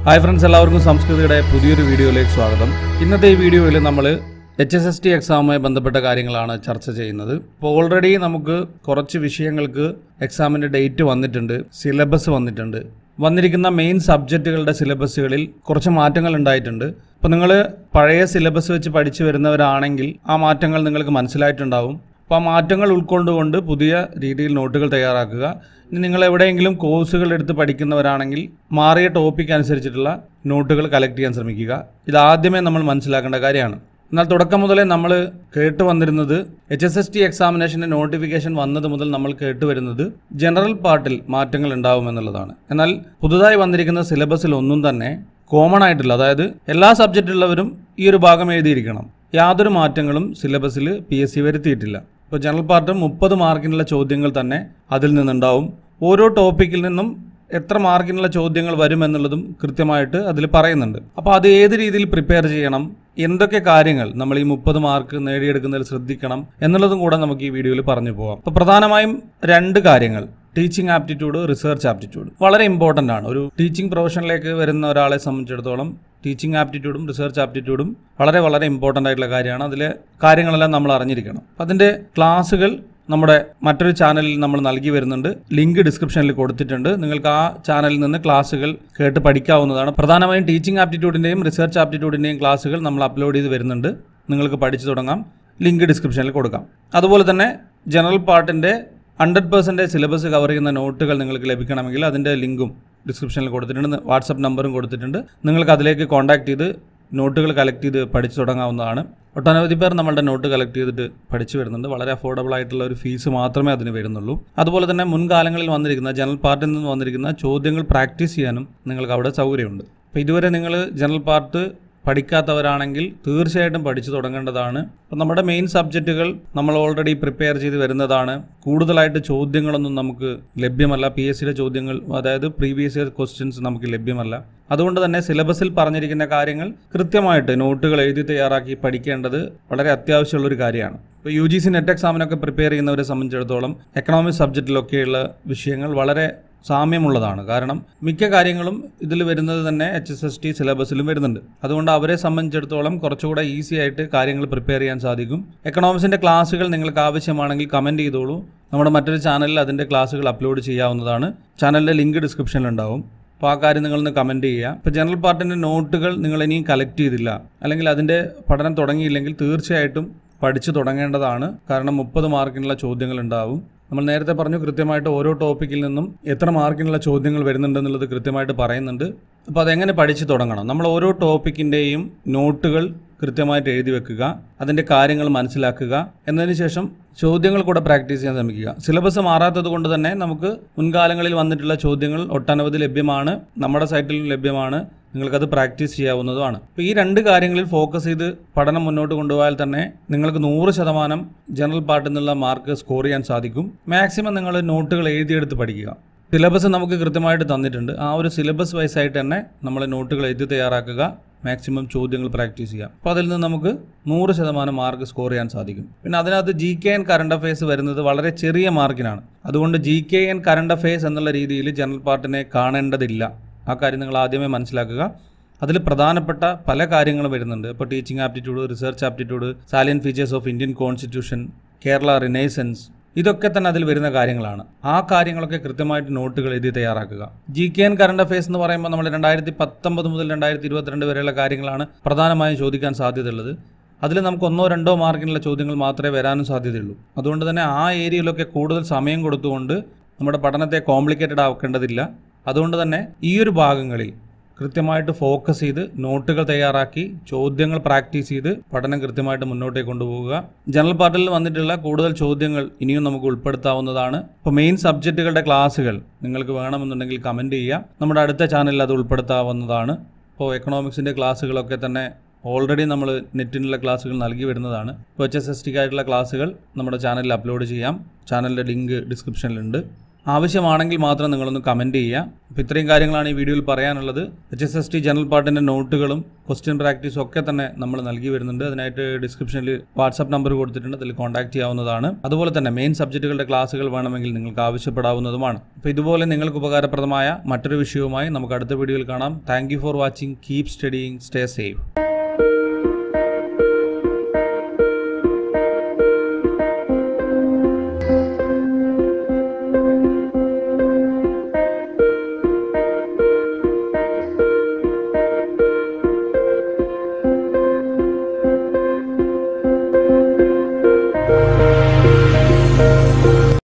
hi friends എല്ലാവർക്കും സംസ്കൃതിയുടെ പുതിയൊരു വീഡിയോയിലേക്ക് സ്വാഗതം ഇന്നത്തെ ഈ വീഡിയോയിൽ നമ്മൾ എച്ച് എസ് എസ് ടി എക്സാമുമായി ബന്ധപ്പെട്ട കാര്യങ്ങളാണ് ചർച്ച ചെയ്യുന്നത് ഇപ്പോൾ ഓൾറെഡി നമുക്ക് കുറച്ച് വിഷയങ്ങൾക്ക് എക്സാമിൻ്റെ ഡേറ്റ് വന്നിട്ടുണ്ട് സിലബസ് വന്നിട്ടുണ്ട് വന്നിരിക്കുന്ന മെയിൻ സബ്ജക്റ്റുകളുടെ സിലബസുകളിൽ കുറച്ച് മാറ്റങ്ങൾ ഉണ്ടായിട്ടുണ്ട് അപ്പോൾ നിങ്ങൾ പഴയ സിലബസ് വെച്ച് പഠിച്ചു വരുന്നവരാണെങ്കിൽ ആ മാറ്റങ്ങൾ നിങ്ങൾക്ക് മനസ്സിലായിട്ടുണ്ടാവും അപ്പോൾ ആ മാറ്റങ്ങൾ ഉൾക്കൊണ്ടുകൊണ്ട് പുതിയ രീതിയിൽ നോട്ടുകൾ തയ്യാറാക്കുക ഇനി നിങ്ങൾ എവിടെയെങ്കിലും കോഴ്സുകൾ എടുത്ത് പഠിക്കുന്നവരാണെങ്കിൽ മാറിയ ടോപ്പിക് അനുസരിച്ചിട്ടുള്ള നോട്ടുകൾ കളക്ട് ചെയ്യാൻ ശ്രമിക്കുക ഇത് ആദ്യമേ നമ്മൾ മനസ്സിലാക്കേണ്ട കാര്യമാണ് എന്നാൽ തുടക്കം മുതലേ നമ്മൾ കേട്ട് വന്നിരുന്നത് എച്ച് എസ് എസ് ടി എക്സാമിനേഷൻ്റെ നോട്ടിഫിക്കേഷൻ വന്നത് മുതൽ നമ്മൾ കേട്ട് വരുന്നത് ജനറൽ പാർട്ടിൽ മാറ്റങ്ങൾ ഉണ്ടാവുമെന്നുള്ളതാണ് എന്നാൽ പുതുതായി വന്നിരിക്കുന്ന സിലബസിൽ ഒന്നും തന്നെ കോമൺ ആയിട്ടുള്ള അതായത് എല്ലാ സബ്ജക്റ്റുള്ളവരും ഈ ഒരു ഭാഗം എഴുതിയിരിക്കണം യാതൊരു മാറ്റങ്ങളും സിലബസിൽ പി എസ് സി വരുത്തിയിട്ടില്ല ഇപ്പോൾ ജനറൽ പാർട്ട് മുപ്പത് മാർക്കിനുള്ള ചോദ്യങ്ങൾ തന്നെ അതിൽ നിന്നുണ്ടാവും ഓരോ ടോപ്പിക്കിൽ നിന്നും എത്ര മാർക്കിനുള്ള ചോദ്യങ്ങൾ വരുമെന്നുള്ളതും കൃത്യമായിട്ട് അതിൽ പറയുന്നുണ്ട് അപ്പോൾ അത് ഏത് രീതിയിൽ പ്രിപ്പയർ ചെയ്യണം എന്തൊക്കെ കാര്യങ്ങൾ നമ്മൾ ഈ മുപ്പത് മാർക്ക് നേടിയെടുക്കുന്നതിൽ ശ്രദ്ധിക്കണം എന്നുള്ളതും കൂടെ നമുക്ക് ഈ വീഡിയോയിൽ പറഞ്ഞു പോകാം അപ്പോൾ പ്രധാനമായും രണ്ട് കാര്യങ്ങൾ ടീച്ചിങ് ആപ്റ്റിറ്റ്യൂഡ് റിസർച്ച് ആപ്റ്റിറ്റ്യൂഡ് വളരെ ഇമ്പോർട്ടൻ്റ് ആണ് ഒരു ടീച്ചിങ് പ്രൊഫഷനിലേക്ക് വരുന്ന ഒരാളെ സംബന്ധിച്ചിടത്തോളം ടീച്ചിങ് ആപ്റ്റിറ്റ്യൂഡും റിസർച്ച് ആപ്റ്റിറ്റ്യൂഡും വളരെ വളരെ ഇമ്പോർട്ടൻ്റ് ആയിട്ടുള്ള കാര്യമാണ് അതിലെ കാര്യങ്ങളെല്ലാം നമ്മൾ അറിഞ്ഞിരിക്കണം അതിൻ്റെ ക്ലാസ്സുകൾ നമ്മുടെ മറ്റൊരു ചാനലിൽ നമ്മൾ നൽകി വരുന്നുണ്ട് ലിങ്ക് ഡിസ്ക്രിപ്ഷനിൽ കൊടുത്തിട്ടുണ്ട് നിങ്ങൾക്ക് ആ ചാനലിൽ നിന്ന് ക്ലാസ്സുകൾ കേട്ട് പഠിക്കാവുന്നതാണ് പ്രധാനമായും ടീച്ചിങ് ആപ്റ്റിറ്റ്യൂഡിൻ്റെയും റിസർച്ച് ആപ്റ്റിറ്റ്യൂഡിൻ്റെയും ക്ലാസ്സുകൾ നമ്മൾ അപ്ലോഡ് ചെയ്ത് വരുന്നുണ്ട് നിങ്ങൾക്ക് പഠിച്ചു തുടങ്ങാം ലിങ്ക് ഡിസ്ക്രിപ്ഷനിൽ കൊടുക്കാം അതുപോലെ തന്നെ ജനറൽ പാർട്ടിൻ്റെ ഹൺഡ്രഡ് പെർസെൻറ്റേജ് സിലബസ് കവർ ചെയ്യുന്ന നോട്ടുകൾ നിങ്ങൾക്ക് ലഭിക്കണമെങ്കിൽ അതിൻ്റെ ലിങ്കും ഡിസ്ക്രിപ്ഷനിൽ കൊടുത്തിട്ടുണ്ട് വാട്സപ്പ് നമ്പറും കൊടുത്തിട്ടുണ്ട് നിങ്ങൾക്ക് അതിലേക്ക് കോൺടാക്ട് ചെയ്ത് നോട്ടുകൾ കളക്ട് ചെയ്ത് പഠിച്ചു തുടങ്ങാവുന്നതാണ് ഒട്ടനവധി പേർ നമ്മളുടെ നോട്ട് കളക്ട് ചെയ്തിട്ട് പഠിച്ചു വരുന്നുണ്ട് വളരെ അഫോർഡബിൾ ആയിട്ടുള്ള ഒരു ഫീസ് മാത്രമേ അതിന് വരുന്നുള്ളൂ അതുപോലെ തന്നെ മുൻകാലങ്ങളിൽ വന്നിരിക്കുന്ന ജനറൽ പാർട്ടിൽ നിന്ന് വന്നിരിക്കുന്ന ചോദ്യങ്ങൾ പ്രാക്ടീസ് ചെയ്യാനും നിങ്ങൾക്ക് അവിടെ സൗകര്യമുണ്ട് അപ്പോൾ ഇതുവരെ നിങ്ങൾ ജനറൽ പാർട്ട് പഠിക്കാത്തവരാണെങ്കിൽ തീർച്ചയായിട്ടും പഠിച്ചു തുടങ്ങേണ്ടതാണ് അപ്പം നമ്മുടെ മെയിൻ സബ്ജക്റ്റുകൾ നമ്മൾ ഓൾറെഡി പ്രിപ്പയർ ചെയ്ത് വരുന്നതാണ് കൂടുതലായിട്ട് ചോദ്യങ്ങളൊന്നും നമുക്ക് ലഭ്യമല്ല പി എസ് സിയുടെ ചോദ്യങ്ങൾ അതായത് പ്രീവിയസ് ഇയർ ക്വസ്റ്റ്യൻസ് നമുക്ക് ലഭ്യമല്ല അതുകൊണ്ട് തന്നെ സിലബസിൽ പറഞ്ഞിരിക്കുന്ന കാര്യങ്ങൾ കൃത്യമായിട്ട് നോട്ടുകൾ എഴുതി തയ്യാറാക്കി പഠിക്കേണ്ടത് വളരെ അത്യാവശ്യമുള്ള ഒരു കാര്യമാണ് ഇപ്പോൾ യു ജി സി നെറ്റ് എക്സാമിനൊക്കെ പ്രിപ്പയർ ചെയ്യുന്നവരെ സംബന്ധിച്ചിടത്തോളം എക്കണോമിക്സ് സബ്ജക്റ്റിലൊക്കെയുള്ള വിഷയങ്ങൾ വളരെ സാമ്യമുള്ളതാണ് കാരണം മിക്ക കാര്യങ്ങളും ഇതിൽ വരുന്നത് തന്നെ എച്ച് എസ് എസ് ടി സിലബസിലും വരുന്നുണ്ട് അതുകൊണ്ട് അവരെ സംബന്ധിച്ചിടത്തോളം കുറച്ചുകൂടെ ഈസി ആയിട്ട് കാര്യങ്ങൾ പ്രിപ്പയർ ചെയ്യാൻ സാധിക്കും എക്കണോമിക്സിൻ്റെ ക്ലാസ്സുകൾ നിങ്ങൾക്ക് ആവശ്യമാണെങ്കിൽ കമൻറ്റ് ചെയ്തോളൂ നമ്മുടെ മറ്റൊരു ചാനലിൽ അതിൻ്റെ ക്ലാസ്സുകൾ അപ്ലോഡ് ചെയ്യാവുന്നതാണ് ചാനലിൻ്റെ ലിങ്ക് ഡിസ്ക്രിപ്ഷനിൽ ഉണ്ടാവും അപ്പോൾ ആ കാര്യം നിങ്ങളൊന്ന് കമൻറ്റ് ചെയ്യുക ഇപ്പോൾ ജനറൽ പാർട്ടിൻ്റെ നോട്ടുകൾ നിങ്ങൾ ഇനിയും കളക്ട് ചെയ്തില്ല അല്ലെങ്കിൽ അതിൻ്റെ പഠനം തുടങ്ങിയില്ലെങ്കിൽ തീർച്ചയായിട്ടും പഠിച്ചു തുടങ്ങേണ്ടതാണ് കാരണം മുപ്പത് മാർക്കിനുള്ള ചോദ്യങ്ങൾ ഉണ്ടാവും നമ്മൾ നേരത്തെ പറഞ്ഞു കൃത്യമായിട്ട് ഓരോ ടോപ്പിക്കിൽ നിന്നും എത്ര മാർക്കിനുള്ള ചോദ്യങ്ങൾ വരുന്നുണ്ടെന്നുള്ളത് കൃത്യമായിട്ട് പറയുന്നുണ്ട് അപ്പോൾ അതെങ്ങനെ പഠിച്ചു തുടങ്ങണം നമ്മൾ ഓരോ ടോപ്പിക്കിൻ്റെയും നോട്ടുകൾ കൃത്യമായിട്ട് എഴുതി വെക്കുക അതിൻ്റെ കാര്യങ്ങൾ മനസ്സിലാക്കുക എന്നതിന് ശേഷം ചോദ്യങ്ങൾ കൂടെ പ്രാക്ടീസ് ചെയ്യാൻ ശ്രമിക്കുക സിലബസ് മാറാത്തത് കൊണ്ട് തന്നെ നമുക്ക് മുൻകാലങ്ങളിൽ വന്നിട്ടുള്ള ചോദ്യങ്ങൾ ഒട്ടനവധി ലഭ്യമാണ് നമ്മുടെ സൈറ്റിലും ലഭ്യമാണ് നിങ്ങൾക്കത് പ്രാക്ടീസ് ചെയ്യാവുന്നതുമാണ് അപ്പോൾ ഈ രണ്ട് കാര്യങ്ങളിൽ ഫോക്കസ് ചെയ്ത് പഠനം മുന്നോട്ട് കൊണ്ടുപോയാൽ തന്നെ നിങ്ങൾക്ക് നൂറ് ശതമാനം ജനറൽ പാർട്ടിൽ നിന്നുള്ള മാർക്ക് സ്കോർ ചെയ്യാൻ സാധിക്കും മാക്സിമം നിങ്ങൾ നോട്ടുകൾ എഴുതിയെടുത്ത് പഠിക്കുക സിലബസ് നമുക്ക് കൃത്യമായിട്ട് തന്നിട്ടുണ്ട് ആ ഒരു സിലബസ് വൈസ് ആയിട്ട് തന്നെ നമ്മൾ നോട്ടുകൾ എഴുതി തയ്യാറാക്കുക മാക്സിമം ചോദ്യങ്ങൾ പ്രാക്ടീസ് ചെയ്യാം അപ്പോൾ അതിൽ നിന്ന് നമുക്ക് നൂറ് ശതമാനം മാർക്ക് സ്കോർ ചെയ്യാൻ സാധിക്കും പിന്നെ അതിനകത്ത് G K and current affairs വരുന്നത് വളരെ ചെറിയ മാർക്കിനാണ് അതുകൊണ്ട് G K and current affairs എന്നുള്ള രീതിയിൽ ജനറൽ പാർട്ടിനെ കാണേണ്ടതില്ല ആ കാര്യം നിങ്ങൾ ആദ്യമേ മനസ്സിലാക്കുക അതിൽ പ്രധാനപ്പെട്ട പല കാര്യങ്ങളും വരുന്നുണ്ട് ഇപ്പോൾ teaching aptitude research aptitude salient features of Indian constitution Kerala renaissance ഇതൊക്കെ തന്നെ അതിൽ വരുന്ന കാര്യങ്ങളാണ് ആ കാര്യങ്ങളൊക്കെ കൃത്യമായിട്ട് നോട്ടുകൾ എഴുതി തയ്യാറാക്കുക G K and current affairs എന്ന് പറയുമ്പോൾ നമ്മൾ രണ്ടായിരത്തി പത്തൊമ്പത് മുതൽ രണ്ടായിരത്തി ഇരുപത്തിരണ്ട് വരെയുള്ള കാര്യങ്ങളാണ് പ്രധാനമായും ചോദിക്കാൻ സാധ്യതയുള്ളത് അതിൽ നമുക്ക് ഒന്നോ രണ്ടോ മാർക്കിനുള്ള ചോദ്യങ്ങൾ മാത്രമേ വരാനും സാധ്യതയുള്ളൂ അതുകൊണ്ട് തന്നെ ആ ഏരിയയിലൊക്കെ കൂടുതൽ സമയം കൊടുത്തുകൊണ്ട് നമ്മുടെ പഠനത്തെ കോംപ്ലിക്കേറ്റഡ് ആക്കേണ്ടതില്ല അതുകൊണ്ട് തന്നെ ഈ ഒരു ഭാഗങ്ങളിൽ കൃത്യമായിട്ട് ഫോക്കസ് ചെയ്ത് നോട്ടുകൾ തയ്യാറാക്കി ചോദ്യങ്ങൾ പ്രാക്ടീസ് ചെയ്ത് പഠനം കൃത്യമായിട്ട് മുന്നോട്ടേക്ക് കൊണ്ടുപോകുക ജനറൽ പാർട്ടിൽ വന്നിട്ടുള്ള കൂടുതൽ ചോദ്യങ്ങൾ ഇനിയും നമുക്ക് ഉൾപ്പെടുത്താവുന്നതാണ് ഇപ്പോൾ മെയിൻ സബ്ജക്റ്റുകളുടെ ക്ലാസ്സുകൾ നിങ്ങൾക്ക് വേണമെന്നുണ്ടെങ്കിൽ കമൻറ്റ് ചെയ്യുക നമ്മുടെ അടുത്ത ചാനലിൽ അത് ഉൾപ്പെടുത്താവുന്നതാണ് ഇപ്പോൾ എക്കണോമിക്സിൻ്റെ ക്ലാസ്സുകളൊക്കെ തന്നെ ഓൾറെഡി നമ്മൾ നെറ്റിനുള്ള ക്ലാസ്സുകൾ നൽകി വരുന്നതാണ് ഇപ്പോൾ എച്ച് എസ് എസ് ടിക്കായിട്ടുള്ള ക്ലാസ്സുകൾ നമ്മുടെ ചാനലിൽ അപ്ലോഡ് ചെയ്യാം ചാനലിൻ്റെ ലിങ്ക് ഡിസ്ക്രിപ്ഷനിലുണ്ട് ആവശ്യമാണെങ്കിൽ മാത്രം നിങ്ങളൊന്ന് കമൻറ്റ് ചെയ്യുക അപ്പോൾ ഇത്രയും കാര്യങ്ങളാണ് ഈ വീഡിയോയിൽ പറയാനുള്ളത് H S S T general പാർട്ടിൻ്റെ നോട്ടുകളും ക്വസ്റ്റ്യൻ പ്രാക്ടീസും ഒക്കെ തന്നെ നമ്മൾ നൽകി വരുന്നുണ്ട് അതിനായിട്ട് ഡിസ്ക്രിപ്ഷനിൽ വാട്സാപ്പ് നമ്പർ കൊടുത്തിട്ടുണ്ട് അതിൽ കോൺടാക്ട് ചെയ്യാവുന്നതാണ് അതുപോലെ തന്നെ മെയിൻ സബ്ജക്റ്റുകളുടെ ക്ലാസ്സുകൾ വേണമെങ്കിൽ നിങ്ങൾക്ക് ആവശ്യപ്പെടാവുന്നതുമാണ് അപ്പോൾ ഇതുപോലെ നിങ്ങൾക്ക് ഉപകാരപ്രദമായ മറ്റൊരു വിഷയവുമായി നമുക്ക് അടുത്ത വീഡിയോയിൽ കാണാം thank for watching keep studying stay safe